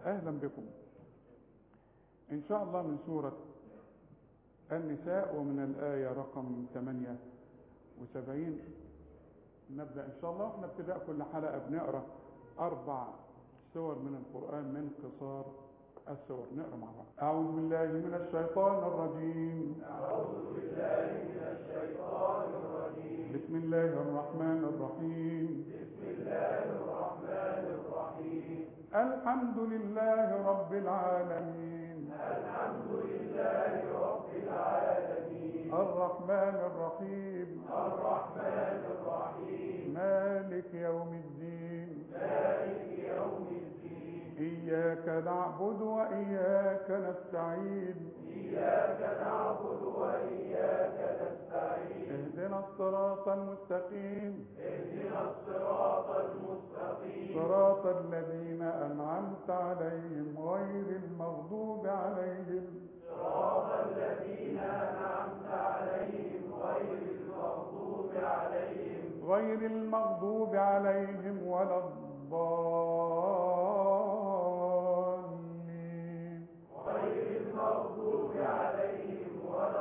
أهلا بكم إن شاء الله من سورة النساء ومن الآية رقم 78 نبدأ إن شاء الله احنا ابتداء كل حلقة بنقرأ أربع سور من القرآن من قصار السور نقرأ مع بعض أعوذ بالله من الشيطان الرجيم أعوذ بالله من الشيطان الرجيم بسم الله الرحمن الرحيم بسم الله الرحمن الرحيم الحمد لله رب العالمين الحمد لله رب العالمين الرحمن الرحيم الرحمن الرحيم مالك يوم الدين مالك يوم الدين إياك نعبد وإياك نستعين إياك نعبد وإياك نستعين اهدنا الصراط المستقيم اهدنا الصراط المستقيم صراط الذين أنعمت عليهم غير المغضوب عليهم صراط الذين أنعمت عليهم غير المغضوب عليهم غير المغضوب عليهم ولا الضالين غير المغضوب عليهم ولا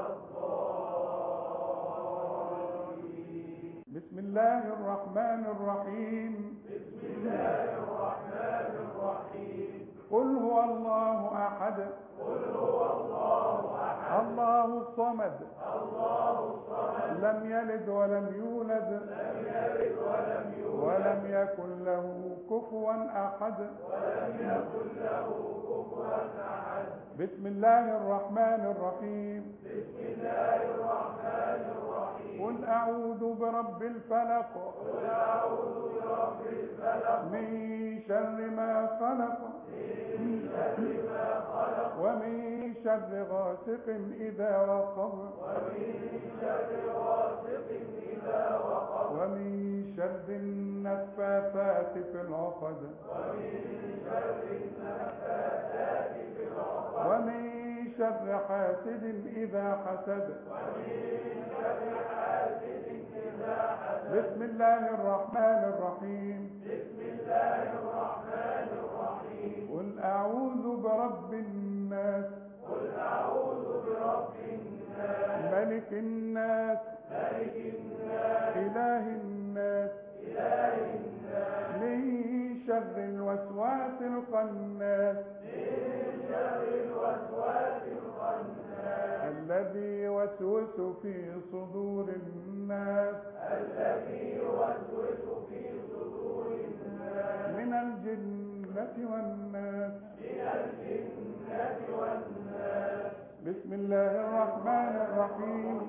الضالين بسم الله الرحمن الرحيم بسم الله الرحمن الرحيم قل هو الله أحد قل هو الله أحد الله الصمد الله الصمد لم يلد ولم يولد لم يلد ولم يولد ولم يكن له كفوا أحد ولم يكن له كفوا أحد بسم الله الرحمن الرحيم بسم الله الرحمن الرحيم قل أعوذ برب الفلق قل أعوذ برب الفلق من شر ما خلق من شر ما خلق ومن شر غاسق إذا وقب ومن شر غاسق إذا وقب ومن شر النفاثات في العقد ومن شر النفاثات في العقد ومن شر حاسد إذا حسد ومن شر حاسد إذا حسد بسم الله الرحمن الرحيم بسم الله الرحمن الرحيم قل أعوذ برب الناس قل أعوذ برب الناس ملك الناس ملك الناس إله الناس إله الناس من شر الوسواس الخناس من شر الوسواس الخناس الذي يوسوس في صدور الناس الذي يوسوس في صدور الناس من الجنة والناس من الجنة والناس بسم الله الرحمن الرحيم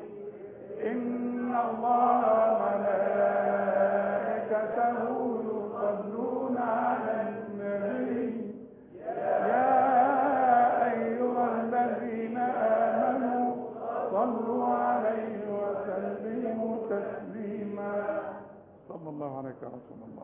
إن الله وملائكته يصلون على النبي يا أيها الذين آمنوا صلوا عليه وسلموا تسليما صلى الله عليك يا رسول الله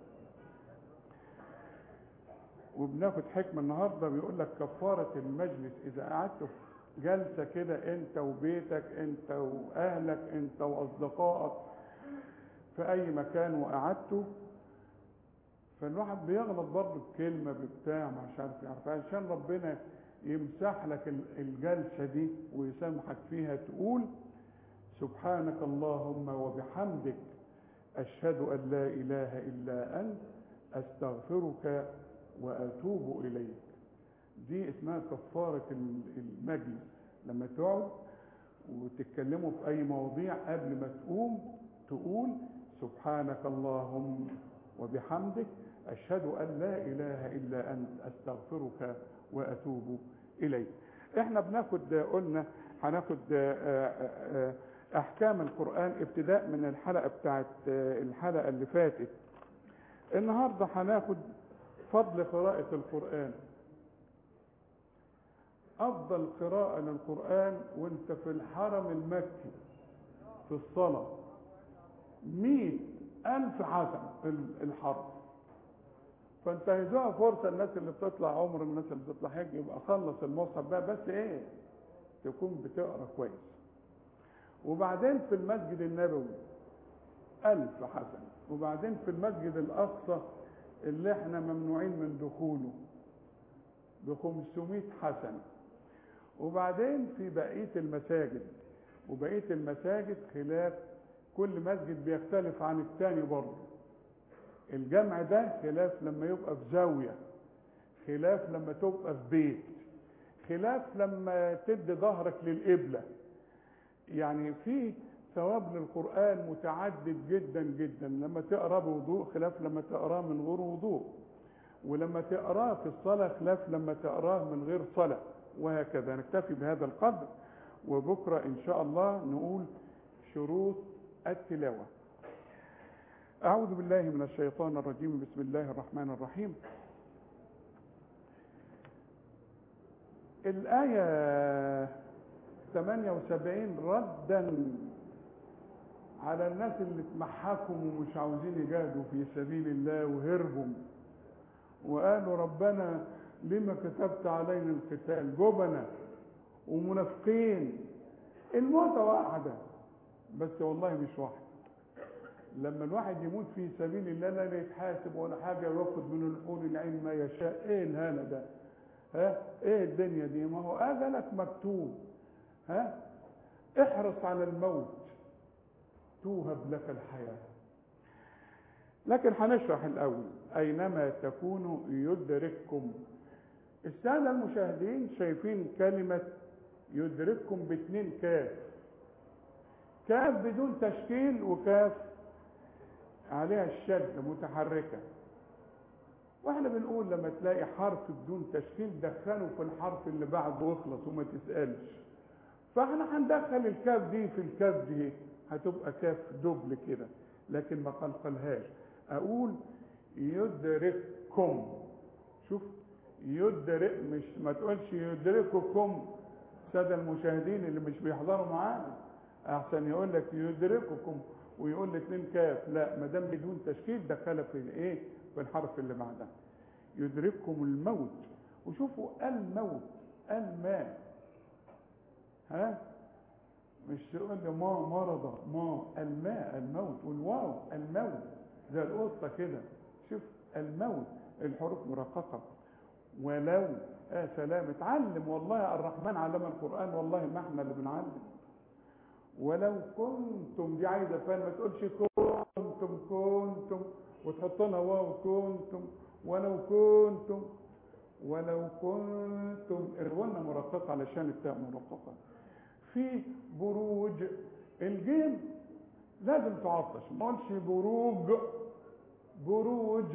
وبناخد حكمة النهاردة بيقول لك كفارة المجلس إذا قعدت في جلسة كده أنت وبيتك أنت وأهلك أنت وأصدقائك في أي مكان وقعدتوا فالواحد بيغلط برضه بكلمة ببتاع مش عارف يعرف عشان ربنا يمسح لك ال- الجلسة دي ويسامحك فيها تقول سبحانك اللهم وبحمدك أشهد أن لا إله إلا أنت أستغفرك وأتوب إليك دي اسمها كفارة ال- المجلس لما تقعد وتتكلموا في أي مواضيع قبل ما تقوم تقول سبحانك اللهم وبحمدك أشهد أن لا إله إلا أنت أستغفرك وأتوب إليك احنا بناخد قلنا هناخد آه، آه، آه، أحكام القرآن ابتداء من الحلقة بتاعت آه، الحلقة اللي فاتت النهاردة هناخد فضل قراءة القرآن أفضل قراءة للقرآن وانت في الحرم المكي في الصلاة مئة ألف حسن ال- الحرف فانت هيدوها فرصة الناس اللي بتطلع عمر الناس اللي بتطلع حج يبقى خلص المصحف بقى بس ايه تكون بتقرا كويس وبعدين في المسجد النبوي ألف حسن وبعدين في المسجد الأقصى اللي احنا ممنوعين من دخوله ب 500 حسنة وبعدين في بقية المساجد وبقية المساجد خلاف كل مسجد بيختلف عن الثاني برضه الجمع ده خلاف لما يبقى في زاوية خلاف لما تبقى في بيت خلاف لما تدي ظهرك للقبلة يعني في ثواب للقرآن متعدد جدا جدا لما تقرأ بوضوء خلاف لما تقرأ من غير وضوء ولما تقرأ في الصلاة خلاف لما تقرأ من غير صلاة وهكذا نكتفي بهذا القدر وبكرة إن شاء الله نقول شروط التلاوة أعوذ بالله من الشيطان الرجيم بسم الله الرحمن الرحيم الآية 78 ردا على الناس اللي اتمحكوا ومش عاوزين يجاهدوا في سبيل الله وهربوا وقالوا ربنا لما كتبت علينا القتال جبنة ومنافقين الموتة واحدة بس والله مش واحدة لما الواحد يموت في سبيل الله لا يتحاسب ولا حاجة وياخد من الحور العين ما يشاء ايه الهنا ده ها ايه الدنيا دي ما هو اجلك مكتوب ها احرص على الموت توهب لك الحياة لكن هنشرح الاول اينما تكونوا يدرككم السادة المشاهدين شايفين كلمة يدرككم باتنين كاف كاف بدون تشكيل وكاف عليها الشدة متحركة واحنا بنقول لما تلاقي حرف بدون تشكيل دخله في الحرف اللي بعده واخلص وما تسألش فاحنا هندخل الكاف دي في الكاف دي هتبقى كاف دبل كده لكن ما قلقلهاش اقول يدرككم شوف يدرك مش ما تقولش يدرككم سادة المشاهدين اللي مش بيحضروا معانا احسن يقول لك يدرككم ويقول لي اتنين كاف لا ما دام بدون تشكيل دخلها في الايه في الحرف اللي بعدها يدرككم الموت وشوفوا الموت الماء ها مش تقول لي ما مرض ما الماء الموت والواو الموت زي القطه كده شوف الموت الحروف مرققه ولو يا سلام اتعلم والله الرحمن علم القران والله ما احنا اللي بنعلم ولو كنتم دي عايزه فعلا ما تقولش كنتم كنتم وتحط لها واو كنتم ولو كنتم ولو كنتم الغنة مرققة علشان التاء مرققة في بروج الجيم لازم تعطش ما قلش بروج بروج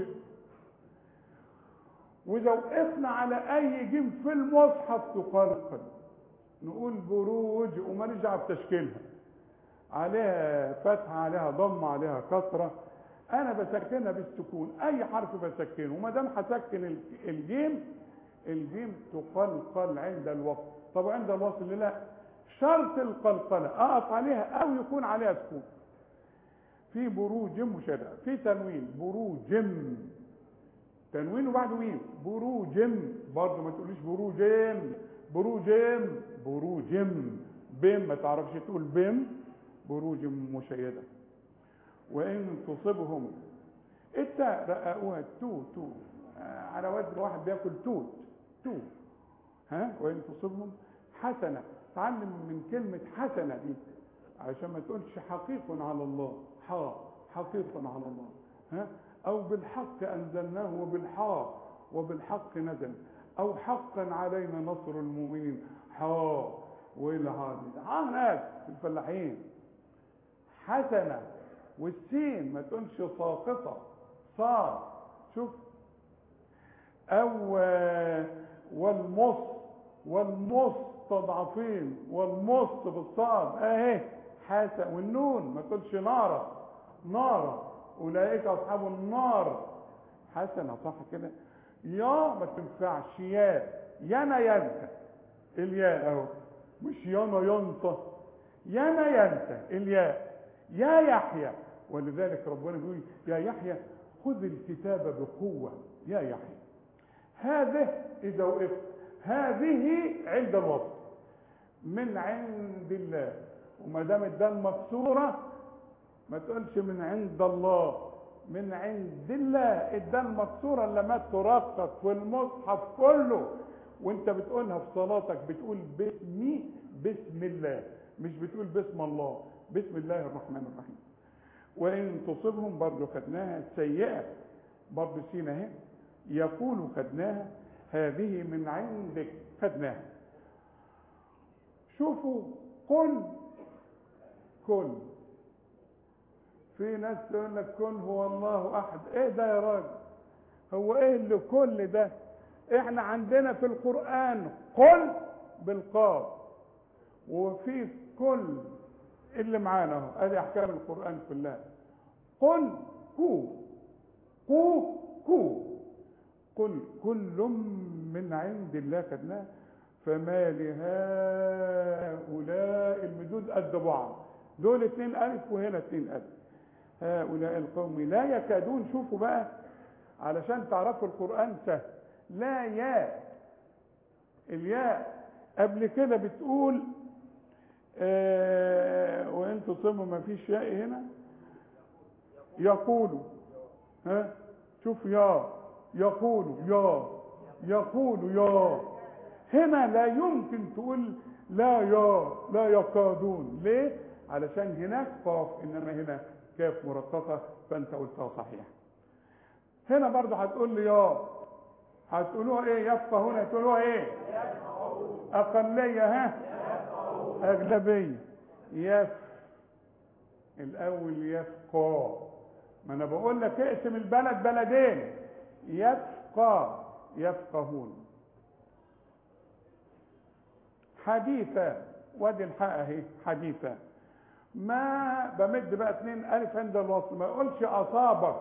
واذا وقفنا على اي جيم في المصحف تقلقل نقول بروج وماليش دعوه بتشكيلها عليها فتحه عليها ضمه عليها كسره انا بسكنها بالسكون اي حرف بسكنه وما دام هسكن الجيم الجيم تقلقل عند الوصل طب عند الوصل لا شرط القلقله اقف عليها او يكون عليها سكون في بروج مشابهه في تنوين بروجم تنوين وبعده ميم بروجم برضه ما تقوليش بروجم بروجم بروجم بيم ما تعرفش تقول بيم بروج مشيده وان تصبهم التاء رققوها تو تو آه على وزن واحد بياكل توت تو ها وان تصبهم حسنه تعلم من كلمه حسنه دي عشان ما تقولش حقيق على الله حا حقيق على الله ها او بالحق انزلناه وبالحا وبالحق نزل او حقا علينا نصر المؤمنين حا والى هذه ها هناك في الفلاحين حسنه والسين ما تقولش ساقطة صار شوف أو والمص والمستضعفين والمص بالصاد اهي حسن والنون ما تقولش نارا نارا أولئك أصحاب النار حسنة صح كده يا ما تنفعش يا يانا ينسى الياء اهو مش يانا ينطى يانا ينسى الياء يا يحيى ولذلك ربنا بيقول يا يحيى خذ الكتاب بقوة يا يحيى هذه إذا وقفت هذه عند الوصف من عند الله وما دام الدال مكسورة ما تقولش من عند الله من عند الله الدال مكسورة لما ترقق في المصحف كله وانت بتقولها في صلاتك بتقول باسمي بسم الله مش بتقول باسم الله بسم الله الرحمن الرحيم وان تصبهم برضه خدناها سيئه برضه سينا اهي يقول خدناها هذه من عندك خدناها شوفوا قل كن في ناس تقول لك كن هو الله احد ايه ده يا راجل هو ايه اللي كل ده احنا عندنا في القران قل بالقاف وفي كل اللي معانا اهو ادي احكام القران كلها قل كو كو كو قل كل من عند الله خدناه فما لهؤلاء المدود قد بعض دول اتنين الف وهنا اتنين الف هؤلاء القوم لا يكادون شوفوا بقى علشان تعرفوا القرآن سهل لا ياء الياء قبل كده بتقول آه وان تصموا ما فيش ياء هنا يقولوا ها شوف يا يقولوا يا يقولوا يا هنا لا يمكن تقول لا يا لا يكادون ليه علشان هناك قاف انما هنا كاف مرققه فانت قلتها صحيح هنا برضه هتقول لي يا هتقولوها ايه يفقهون هتقولوها ايه اقليه ها اغلبيه يف الاول يفقى ما انا بقول لك اقسم البلد بلدين يفقى يفقهون حديثة وادي الحق اهي حديثة ما بمد بقى اتنين الف عند الوصل ما اقولش اصابك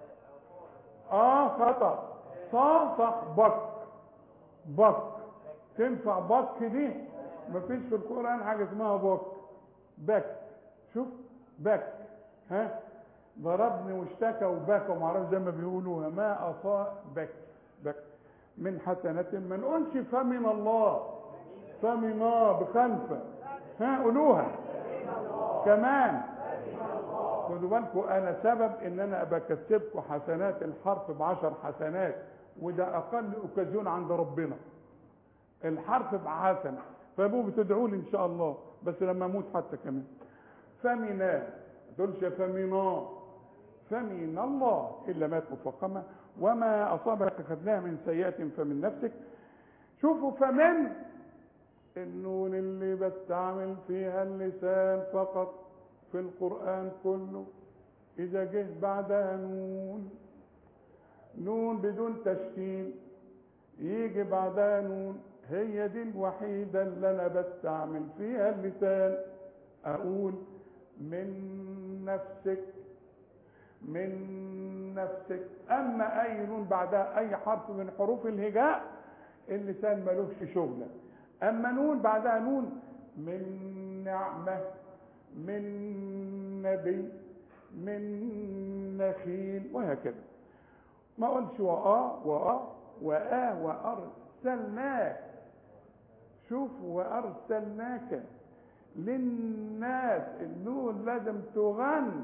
اه خطأ صا صح بك بك تنفع بك دي مفيش في القرآن حاجة اسمها بك بك شوف بك ها ضربني واشتكى وبكى وما اعرفش زي ما بيقولوها ما اصابك بك من حسنة ما نقولش فمن الله فمنا بخلفه ها قولوها كمان خدوا بالكم انا سبب ان انا بكسبكم حسنات الحرف بعشر حسنات وده اقل اوكازيون عند ربنا الحرف بحسنه فابوه بتدعوا لي ان شاء الله بس لما اموت حتى كمان فمنا دولش فمنا فمن الله الا مات مفقمه وما اصابك خدناها من سيئه فمن نفسك شوفوا فمن النون اللي بستعمل فيها اللسان فقط في القرآن كله إذا جه بعدها نون نون بدون تشكيل يجي بعدها نون هي دي الوحيدة اللي أنا بستعمل فيها اللسان أقول من نفسك من نفسك أما أي نون بعدها أي حرف من حروف الهجاء اللسان ملوش شغلة أما نون بعدها نون من نعمة من نبي من نخيل وهكذا ما اقولش وآ وآ وآ وأرسلناك شوف وأرسلناك للناس النون لازم تغن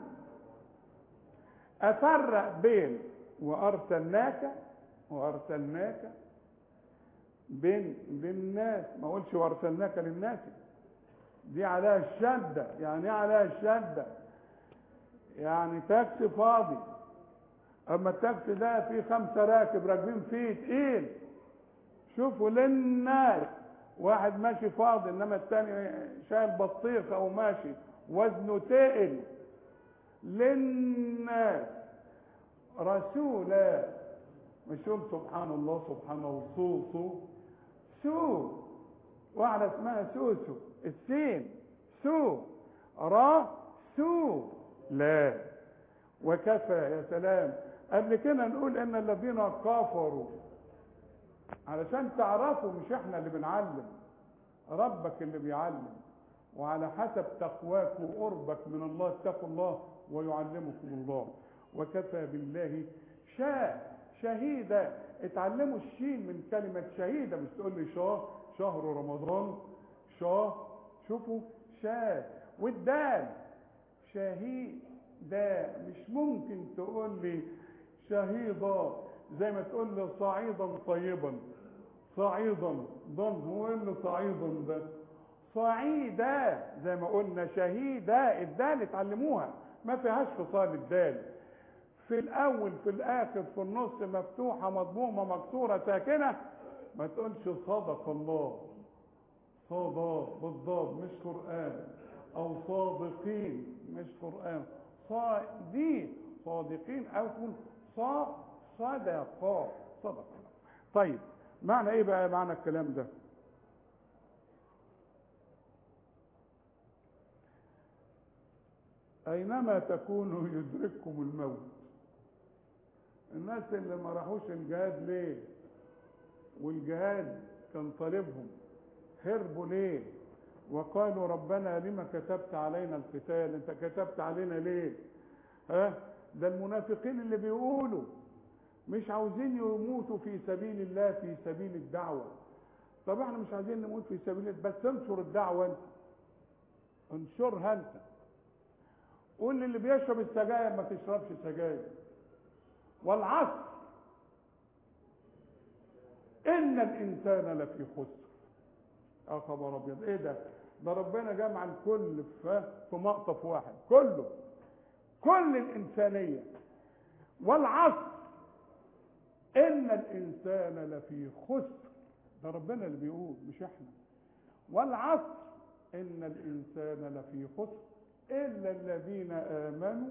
أفرق بين وأرسلناك وأرسلناك بين للناس ما اقولش وارسلناك للناس دي عليها الشده يعني ايه عليها الشده يعني تاكسي فاضي اما التاكسي ده فيه خمسه راكب راكبين فيه تقيل شوفوا للناس واحد ماشي فاضي انما الثاني شايل بطيخ او ماشي وزنه تقل للناس رسولا مش يقول سبحان الله سبحان الله صوصو سو واحدة اسمها سوسو السين سو را سو لا وكفى يا سلام قبل كده نقول ان الذين كفروا علشان تعرفوا مش احنا اللي بنعلم ربك اللي بيعلم وعلى حسب تقواك وقربك من الله اتقوا الله ويعلمكم الله وكفى بالله شاء شهيدة اتعلموا الشين من كلمة شهيدة مش تقول لي شاه شهر رمضان شاه شوفوا شاه والدال شهيد ده مش ممكن تقول لي شهيدا زي ما تقول لي صعيدا طيبا صعيدا ضم هو إيه اللي صعيدا ده صعيدا زي ما قلنا شهيدا الدال اتعلموها ما فيهاش فصال الدال في الاول في الاخر في النص مفتوحه مضمومه مكسوره ساكنه ما تقولش صدق الله صدى بالضاد مش قران او صادقين مش قران صادقين صادقين او تقول صا صدقا صدق طيب معنى ايه بقى معنى الكلام ده اينما تكونوا يدرككم الموت الناس اللي ما راحوش الجهاد ليه والجهاد كان طالبهم هربوا ليه وقالوا ربنا لما كتبت علينا القتال انت كتبت علينا ليه ها ده المنافقين اللي بيقولوا مش عاوزين يموتوا في سبيل الله في سبيل الدعوة طب احنا مش عايزين نموت في سبيل الله بس انشر الدعوة انت انشرها انت قول للي بيشرب السجاير ما تشربش سجاير والعصر ان الانسان لفي خسر اه خبر ابيض ايه ده ده ربنا جمع الكل في في مقطف واحد كله كل الانسانيه والعصر ان الانسان لفي خسر ده ربنا اللي بيقول مش احنا والعصر ان الانسان لفي خسر الا الذين امنوا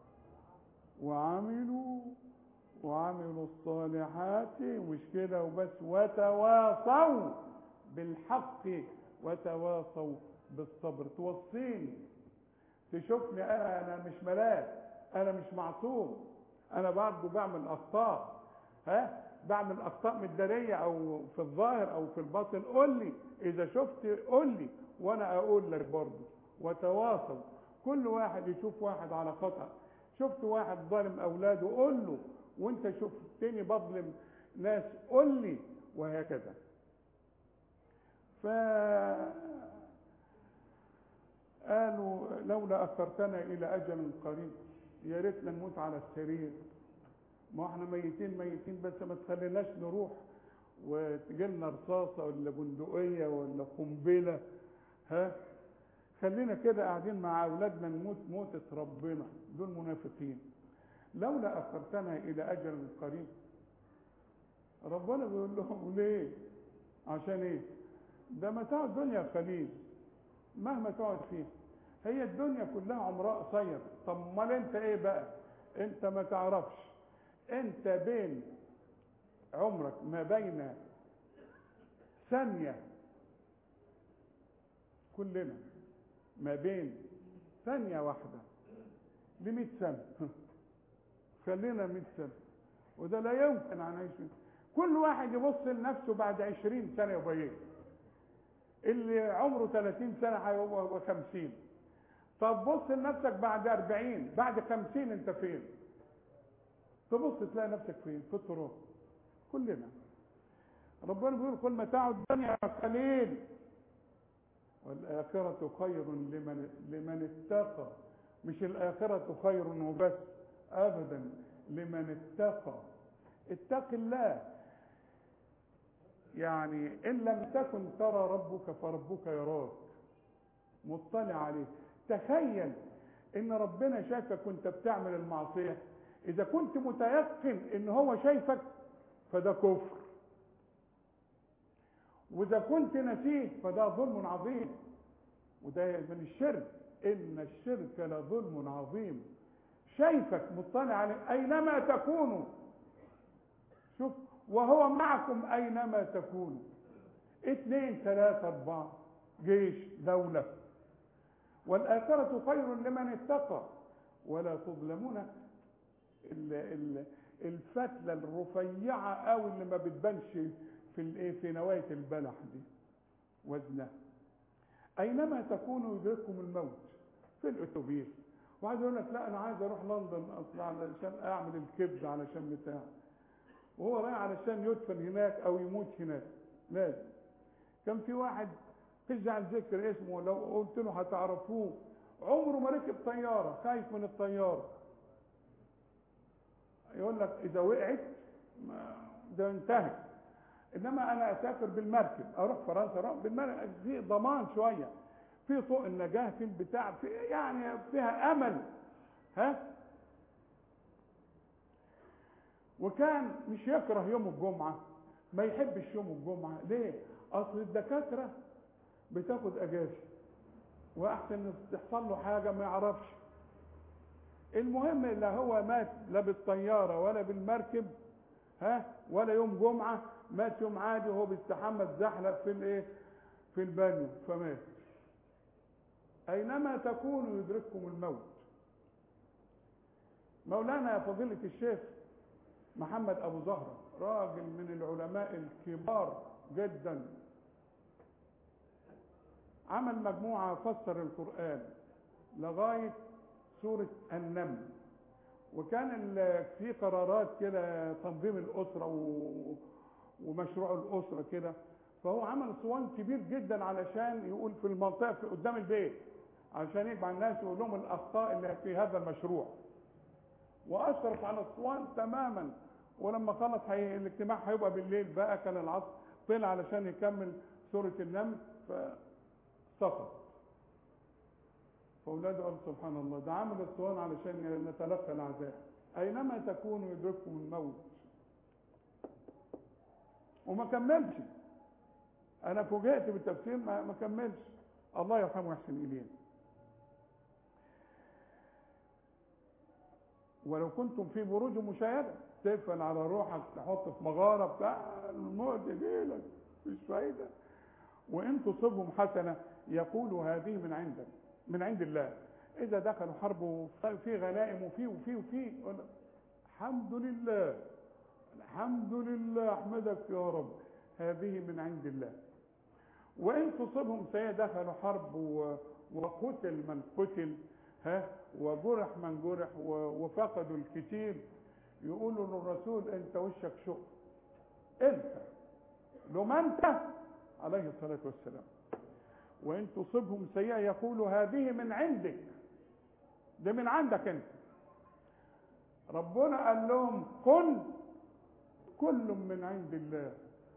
وعملوا وعملوا الصالحات مش كده وبس وتواصوا بالحق وتواصوا بالصبر توصيني تشوفني انا انا مش ملاك انا مش معصوم انا برضه بعمل اخطاء ها بعمل اخطاء مداريه او في الظاهر او في الباطن قول لي اذا شفت قول لي وانا اقول لك برضه وتواصل كل واحد يشوف واحد على خطأ شفت واحد ظالم اولاده قول له وانت شفتني بظلم ناس قول لي وهكذا ف قالوا لولا اخرتنا الى اجل قريب يا ريتنا نموت على السرير ما احنا ميتين ميتين بس ما تخليناش نروح وتجيلنا رصاصه ولا بندقيه ولا قنبله ها خلينا كده قاعدين مع اولادنا نموت موتة ربنا دول منافقين لولا اخرتنا الى اجل قريب ربنا بيقول لهم ليه عشان ايه ده متاع الدنيا قليل مهما تقعد فيه هي الدنيا كلها عمرها قصير طب امال انت ايه بقى انت ما تعرفش انت بين عمرك ما بين ثانية كلنا ما بين ثانية واحدة لمئة سنة خلينا مئة سنة وده لا يمكن أن نعيش كل واحد يبص لنفسه بعد عشرين سنة يبقى ايه اللي عمره 30 سنة هيبقى 50 طب بص لنفسك بعد 40 بعد 50 انت فين تبص تلاقي نفسك فين في التراب كلنا ربنا بيقول كل متاع الدنيا قليل والآخرة خير لمن لمن اتقى مش الآخرة خير وبس أبدا لمن اتقى اتق الله يعني إن لم تكن ترى ربك فربك يراك مطلع عليك تخيل إن ربنا شايفك وأنت بتعمل المعصية إذا كنت متيقن إن هو شايفك فده كفر وإذا كنت نسيه فده ظلم عظيم وده من الشرك إن الشرك لظلم عظيم شايفك مطلع عليه أينما تكونوا شوف وهو معكم أينما تكونوا اثنين ثلاثة أربعة جيش دولة والآخرة خير لمن اتقى ولا تظلمون ال- ال- الفتلة الرفيعة أو اللي ما بتبانش في الايه في نواية البلح دي وزنها أينما تكونوا يدرككم الموت في الأتوبيس وعايز يقول لك لا أنا عايز أروح لندن أصلا علشان أعمل الكبد علشان بتاع وهو رايح علشان يدفن هناك أو يموت هناك لازم كان في واحد تجعل ذكر اسمه لو قلت له هتعرفوه عمره ما ركب طيارة خايف من الطيارة يقول لك إذا وقعت ما- ده انتهت انما انا اسافر بالمركب اروح فرنسا اروح بالمركب في ضمان شويه في طوق النجاه في البتاع في يعني فيها امل ها وكان مش يكره يوم الجمعه ما يحبش يوم الجمعه ليه اصل الدكاتره بتاخد اجازه واحسن تحصل له حاجه ما يعرفش المهم لا هو مات لا بالطياره ولا بالمركب ها ولا يوم جمعه مات يوم عادي وهو بيستحمى الزحلق في الايه في البانيو فمات اينما تكونوا يدرككم الموت مولانا فضيله الشيخ محمد ابو زهره راجل من العلماء الكبار جدا عمل مجموعه فسر القران لغايه سوره النمل وكان في قرارات كده تنظيم الاسره و... ومشروع الاسره كده فهو عمل صوان كبير جدا علشان يقول في المنطقه في قدام البيت عشان يجمع الناس ويقول لهم الاخطاء اللي في هذا المشروع واشرف على الصوان تماما ولما خلص هي الاجتماع هيبقى بالليل بقى كان العصر طلع علشان يكمل سوره النمل فسقط فاولاده قالوا سبحان الله ده عمل الصوان علشان نتلقى العذاب اينما تكونوا يدرككم الموت وما كملش انا فوجئت بالتفسير ما, ما كملش الله يرحمه ويحسن اليه ولو كنتم في بروج مشاهده تقفل على روحك تحط في مغاره بتاع الموت يجيلك مش فايده وان تصبهم حسنه يقولوا هذه من عندك من عند الله اذا دخلوا حرب وفي غنائم وفي وفي وفي الحمد لله الحمد لله احمدك يا رب هذه من عند الله وان تصبهم سيئه دخلوا حرب وقتل من قتل ها وجرح من جرح وفقدوا الكثير يقولوا للرسول انت وشك شق انت لما انت عليه الصلاه والسلام وان تصبهم سيئه يقولوا هذه من عندك ده من عندك انت ربنا قال لهم قل كل من عند الله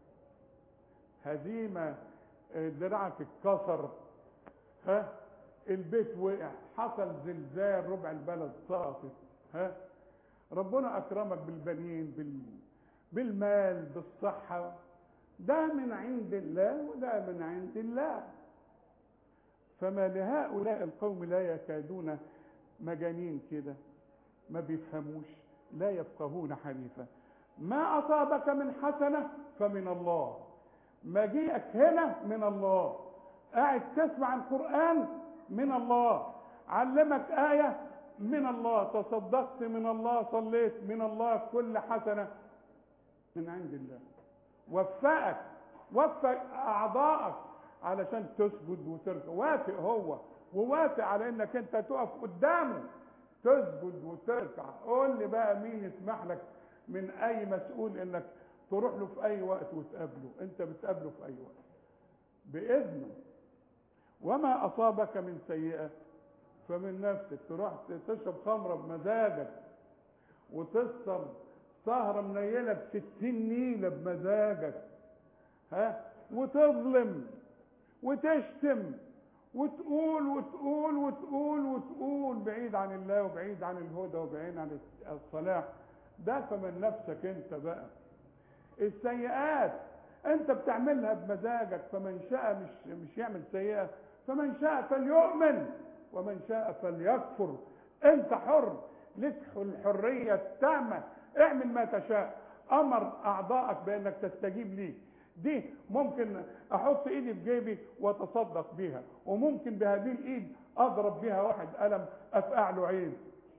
هزيمه دراعك اتكسر ها البيت وقع حصل زلزال ربع البلد سقطت ها ربنا اكرمك بالبنين بال... بالمال بالصحه ده من عند الله وده من عند الله فما لهؤلاء القوم لا يكادون مجانين كده ما بيفهموش لا يفقهون حنيفا ما اصابك من حسنه فمن الله مجيئك هنا من الله قاعد تسمع القران من الله علمك ايه من الله تصدقت من الله صليت من الله كل حسنه من عند الله وفقك وفق اعضائك علشان تسجد وتركع وافق هو ووافق على انك انت تقف قدامه تسجد وتركع قول لي بقى مين يسمح لك من اي مسؤول انك تروح له في اي وقت وتقابله انت بتقابله في اي وقت باذنه وما اصابك من سيئه فمن نفسك تروح تشرب خمره بمزاجك وتسهر سهرة منيلة بستين نيلة بمزاجك ها وتظلم وتشتم وتقول وتقول وتقول وتقول بعيد عن الله وبعيد عن الهدى وبعيد عن الصلاح ده فمن نفسك انت بقى السيئات انت بتعملها بمزاجك فمن شاء مش مش يعمل سيئه فمن شاء فليؤمن ومن شاء فليكفر انت حر لك الحريه التامه اعمل ما تشاء امر اعضائك بانك تستجيب ليه دي ممكن احط ايدي في جيبي واتصدق بيها وممكن بهذه الايد اضرب بيها واحد قلم افقع له عين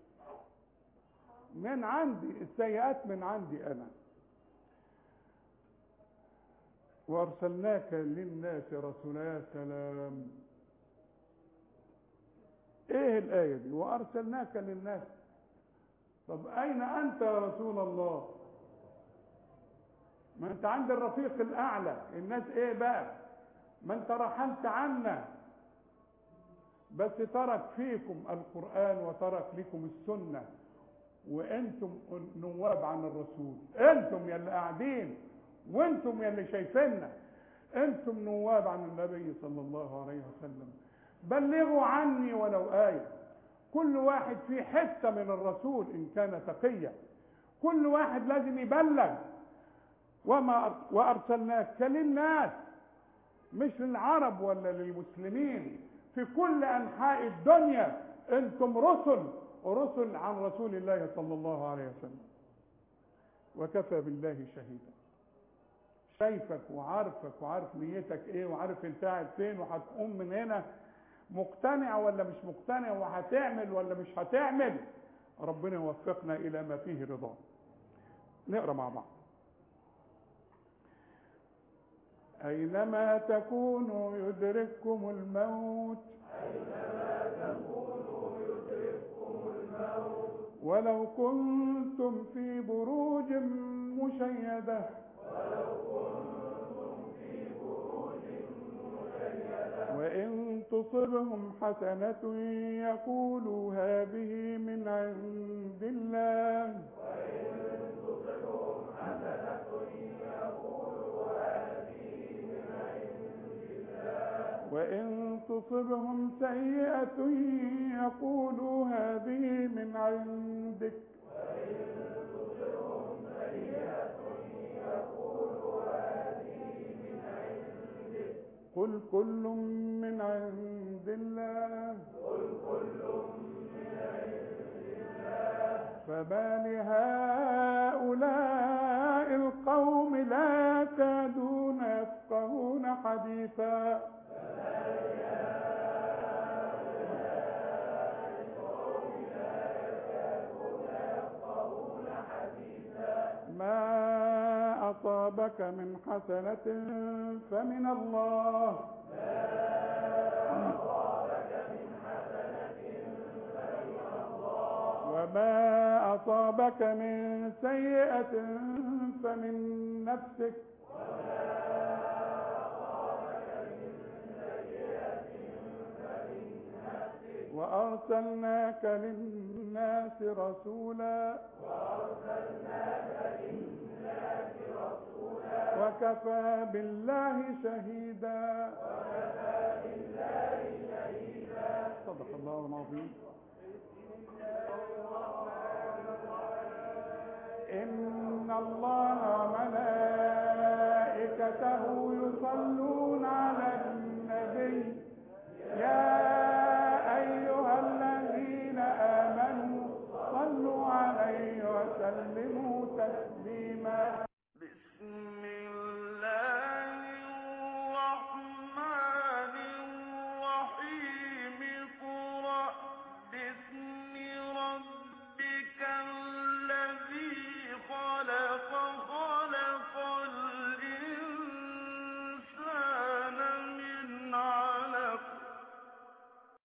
من عندي السيئات من عندي انا وارسلناك للناس رسولا يا سلام ايه الايه دي وارسلناك للناس طب اين انت يا رسول الله ما انت عند الرفيق الاعلى الناس ايه بقى ما انت رحلت عنا بس ترك فيكم القران وترك لكم السنه وانتم نواب عن الرسول انتم يا اللي قاعدين وانتم يلي شايفيننا انتم نواب عن النبي صلى الله عليه وسلم بلغوا عني ولو آية كل واحد في حتة من الرسول إن كان تقيا كل واحد لازم يبلغ وما وأرسلناك للناس مش للعرب ولا للمسلمين في كل أنحاء الدنيا أنتم رسل ورسل عن رسول الله صلى الله عليه وسلم وكفى بالله شهيدا شايفك وعارفك وعارف نيتك ايه وعارف انت قاعد فين وهتقوم من هنا مقتنع ولا مش مقتنع وهتعمل ولا مش هتعمل ربنا يوفقنا الى ما فيه رضاه نقرا مع بعض اينما تكونوا يدرككم الموت أينما تكونوا يدرككم الموت ولو كنتم في بروج مشيده ولو كنتم في بروج مشيدة وإن تصبهم حسنة يقولوا هذه من عند الله وإن تصبهم حسنة يقولوا هذه من عند الله وإن تصبهم سيئة يقولوا هذه من عندك وإن تصبهم سيئة يقولوا هذه من عندك قل كل من عند الله قل كل من عند الله فما لهؤلاء القوم لا يكادون يفقهون حديثا يفقهون حديثا ما أصابك من حسنة فمن الله أصابك من حسنة فمن الله وما أصابك من سيئة فمن نفسك وأرسلناك للناس رسولا وكفى بالله شهيدا صدق الله العظيم إن الله وملائكته يصلون على النبي يا أيها الذين آمنوا صلوا عليه وسلموا تسليما بسم